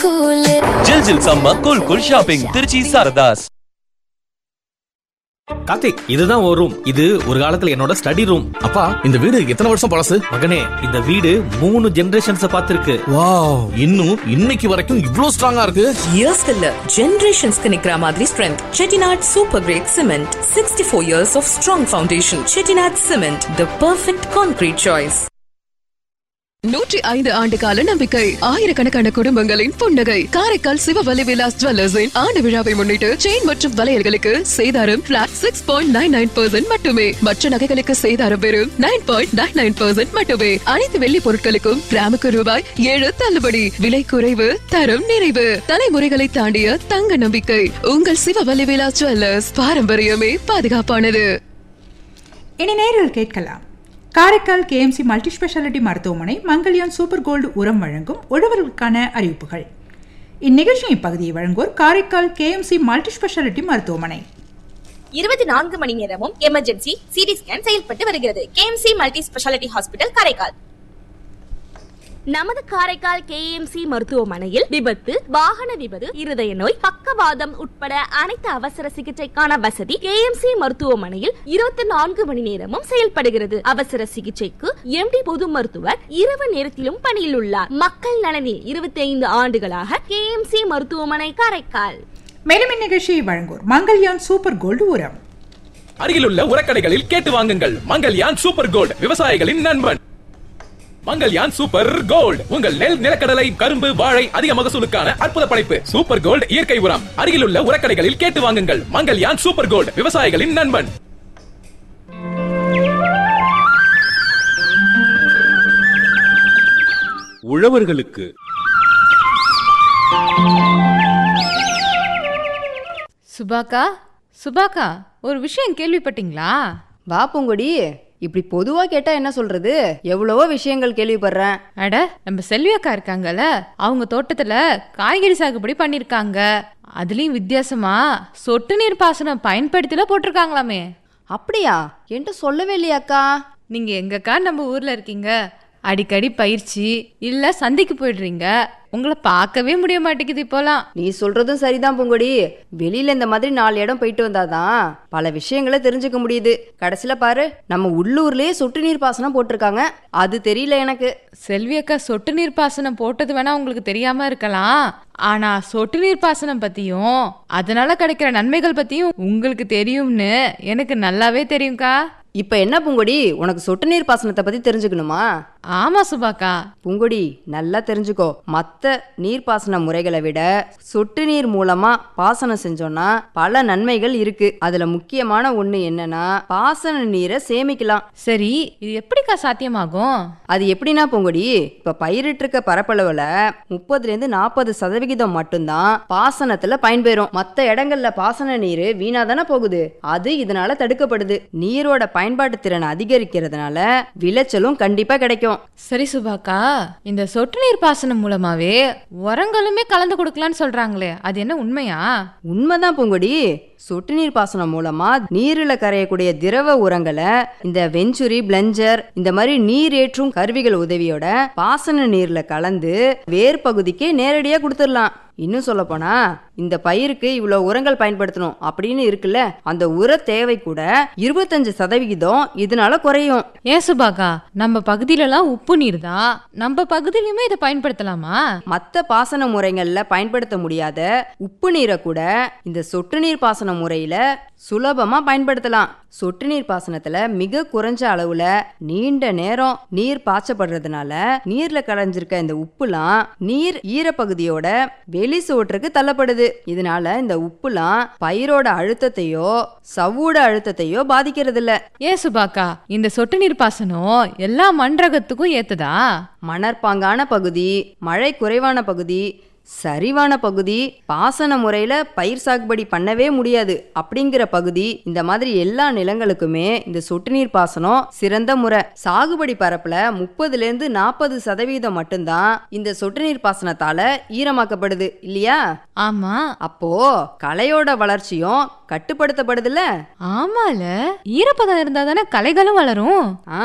கூலு ஜில் ஜில் சம்ம cool cool shopping Trichy Saradhas Karthik இதுதான் ஒரு ரூம் இது ஒரு காலத்துல என்னோட ஸ்டடி ரூம் அப்பா இந்த வீடு எத்தனை வருஷம் பழசு மகனே இந்த வீடு மூணு ஜெனரேஷன்ஸ் பார்த்திருக்கு வாவ் இன்னும் இன்னைக்கு வரைக்கும் இவ்ளோ ஸ்ட்ராங்கா இருக்கு இயர்ஸ்க்கு இல்ல ஜெனரேஷன்ஸ்க்கு நிக்கிற மாதிரி strength Chettinad super grade cement sixty four years of strong foundation Chettinad cement the perfect concrete choice நூற்றி ஐந்து ஆண்டு கால நம்பிக்கை ஆயிரக்கணக்கான குடும்பங்களின் புன்னகை காரைக்கால் சிவவலி விலாஸ் ஜுவல்லர்ஸின் ஆண்டு விழாவை முன்னிட்டு செயின் மற்றும் வளையல்களுக்கு சேதாரம் flat six point nine nine percent மட்டுமே மற்ற நகைகளுக்கு சேதாரம் வெறும் nine point nine nine percent மட்டுமே அனைத்து வெள்ளி பொருட்களுக்கும் கிராமுக்கு ரூபாய் ஏழு தள்ளுபடி விலை குறைவு தரம் நிறைவு தலைமுறைகளை தாண்டிய தங்க நம்பிக்கை உங்கள் சிவவலி விலாஸ் ஜுவல்லர்ஸ் பாரம்பரியமே பாதுகாப்பானது இனி நேரில் கேட்கலாம் காரைக்கால் கேஎம்சி மல்டி ஸ்பெஷாலிட்டி மருத்துவமனை மங்கல்யான் சூப்பர் கோல்டு உரம் வழங்கும் உழவர்களுக்கான அறிவிப்புகள் இந்நிகழ்ச்சியின் பகுதியை வழங்குவோர் காரைக்கால் கேஎம்சி மல்டி ஸ்பெஷாலிட்டி மருத்துவமனை இருபத்தி நான்கு மணி நேரமும் எமர்ஜென்சி சிடி ஸ்கேன் செயல்பட்டு வருகிறது KMC multi speciality hospital Karaikal நமது காரைக்கால் கேஎம்சி மருத்துவமனையில் விபத்து வாகன விபத்து இருதய நோய் பக்கவாதம் உட்பட அனைத்து அவசர சிகிச்சைக்கான வசதி கேஎம்சி மருத்துவமனையில் இருபத்தி நான்கு மணி நேரமும் செயல்படுகிறது அவசர சிகிச்சைக்கு எம்டி பொது மருத்துவர் இரவு நேரத்திலும் பணியில் உள்ளார் மக்கள் நலனில் இருபத்தி ஐந்து ஆண்டுகளாக கேஎம்சி மருத்துவமனை காரைக்கால் மேலும் இந்நிகழ்ச்சியை வழங்குவோர் மங்கல்யான் சூப்பர் கோல்டு உரம் அருகிலுள்ள உரக்கடைகளில் கேட்டு வாங்குங்கள் மங்கல்யான் சூப்பர் கோல்ட் விவசாயிகளின் நண்பன் மங்கல்யான் சூப்பர் கோல்ட் உங்கள் நெல் நிலக்கடலை கரும்பு வாழை அதிக மகசூலுக்கான அற்புத படைப்பு சூப்பர் கோல்ட் இயற்கை உரம் அருகிலுள்ள உரக்கடைகளில் கேட்டு வாங்குங்கள் மங்கல்யான் சூப்பர் கோல்ட் விவசாயிகளின் நண்பன் உழவர்களுக்கு சுபாக்கா சுபாக்கா ஒரு விஷயம் கேள்விப்பட்டீங்களா வா பூங்கொடி இப்படி பொதுவா கேட்டா என்ன சொல்றது எவ்வளவோ விஷயங்கள் கேள்விப்படுறேன் அட நம்ம செல்வி அக்கா இருக்காங்கல்ல அவங்க தோட்டத்துல காய்கறி சாகுபடி பண்ணிருக்காங்க அதுலயும் வித்தியாசமா சொட்டு நீர் பாசனம் பயன்படுத்தில போட்டிருக்காங்களாமே அப்படியா என்கிட்ட சொல்லவே இல்லையாக்கா நீங்க எங்கக்கா நம்ம ஊர்ல இருக்கீங்க அடிக்கடி பயிற்சி இல்ல சந்தைக்கு போயிடுறீங்க உங்களை பார்க்கவே முடிய மாட்டேங்குது இப்போலாம் நீ சொல்றதும் சரிதான் பூங்கொடி வெளியில இந்த மாதிரி நாலு இடம் போயிட்டு வந்தாதான் பல விஷயங்களை தெரிஞ்சுக்க முடியுது கடைசியில பாரு நம்ம உள்ளூர்லயே சொட்டு நீர் பாசனம் போட்டிருக்காங்க அது தெரியல எனக்கு செல்வி அக்கா சொட்டு நீர் பாசனம் போட்டது வேணா உங்களுக்கு தெரியாம இருக்கலாம் ஆனா சொட்டு நீர் பாசனம் பத்தியும் அதனால கிடைக்கிற நன்மைகள் பத்தியும் உங்களுக்கு தெரியும்னு எனக்கு நல்லாவே தெரியும்க்கா இப்ப என்ன பூங்கொடி உனக்கு சொட்டு நீர் பாசனத்தை பத்தி தெரிஞ்சுக்கணுமா ஆமா சுபாக்கா பூங்கொடி நல்லா தெரிஞ்சுக்கோ மத்த நீர்ப்பாசன முறைகளை விட சொட்டு நீர் மூலமா பாசனம் செஞ்சோம்னா பல நன்மைகள் இருக்கு அதுல முக்கியமான ஒண்ணு என்னன்னா பாசன நீரை சேமிக்கலாம் சரி இது எப்படிக்கா சாத்தியமாகும் அது எப்படின்னா பூங்கொடி இப்ப பயிரிட்டு இருக்க பரப்பளவுல முப்பதுல இருந்து நாற்பது சதவிகிதம் மட்டும்தான் பாசனத்துல பயன்பெறும் மத்த இடங்கள்ல பாசன நீர் வீணா தானே போகுது அது இதனால தடுக்கப்படுது நீரோட பயன்பாட்டு திறன் அதிகரிக்கிறதுனால விளைச்சலும் கண்டிப்பா கிடைக்கும் சரி சுபாக்கா இந்த சொட்டு நீர் பாசனம் மூலமாவே உரங்களுமே கலந்து கொடுக்கலாம்னு சொல்றாங்களே அது என்ன உண்மையா உண்மைதான் பூங்கொடி சொட்டு நீர் பாசனம் மூலமா நீரில் கரையக்கூடிய திரவ உரங்களை இந்த வெஞ்சுரி பிளஞ்சர் இந்த மாதிரி நீர் ஏற்றும் கருவிகள் உதவியோட பாசன நீர்ல கலந்து வேர் பகுதிக்கு நேரடியா கொடுத்துடலாம் இன்னும் சொல்ல போனா இந்த பயிருக்கு இவ்வளவு உரங்கள் பயன்படுத்தணும் அப்படின்னு இருக்குல்ல அந்த உர தேவை கூட இருபத்தஞ்சு சதவிகிதம் இதனால குறையும் ஏன் சுபாக்கா நம்ம பகுதியிலலாம் உப்பு நீர் தான் நம்ம பகுதியிலுமே இதை பயன்படுத்தலாமா மத்த பாசன முறைகள்ல பயன்படுத்த முடியாத உப்பு நீரை கூட இந்த சொட்டு நீர் பாசன முறையில சுலபமா பயன்படுத்தலாம் சொட்டு நீர் பாசனத்துல மிக குறைஞ்ச அளவுல நீண்ட நேரம் நீர் பாய்ச்சப்படுறதுனால நீர்ல கலைஞ்சிருக்க இந்த உப்புலாம் நீர் ஈரப்பகுதியோட வெளி சுவற்றுக்கு தள்ளப்படுது இதனால இந்த உப்புலாம் பயிரோட அழுத்தத்தையோ சவ்வூட அழுத்தத்தையோ பாதிக்கிறது இல்ல ஏன் சுபாக்கா இந்த சொட்டு நீர் பாசனம் எல்லா மண் ஏத்துதா மணற்பாங்கான பகுதி மழை குறைவான பகுதி சரிவான பகுதி பாசன முறையில பயிர் சாகுபடி பண்ணவே முடியாது அப்படிங்கிற பகுதி இந்த மாதிரி எல்லா நிலங்களுக்குமே இந்த சொட்டு நீர் பாசனம் சிறந்த முறை சாகுபடி பரப்புல முப்பதுல இருந்து நாற்பது சதவீதம் மட்டும்தான் இந்த சொட்டு நீர் பாசனத்தால ஈரமாக்கப்படுது இல்லையா ஆமா அப்போ களையோட வளர்ச்சியும் கட்டுப்படுத்தப்படுதுல்ல ஆமால ஈரப்பதம் இருந்தா தானே களைகளும் வளரும்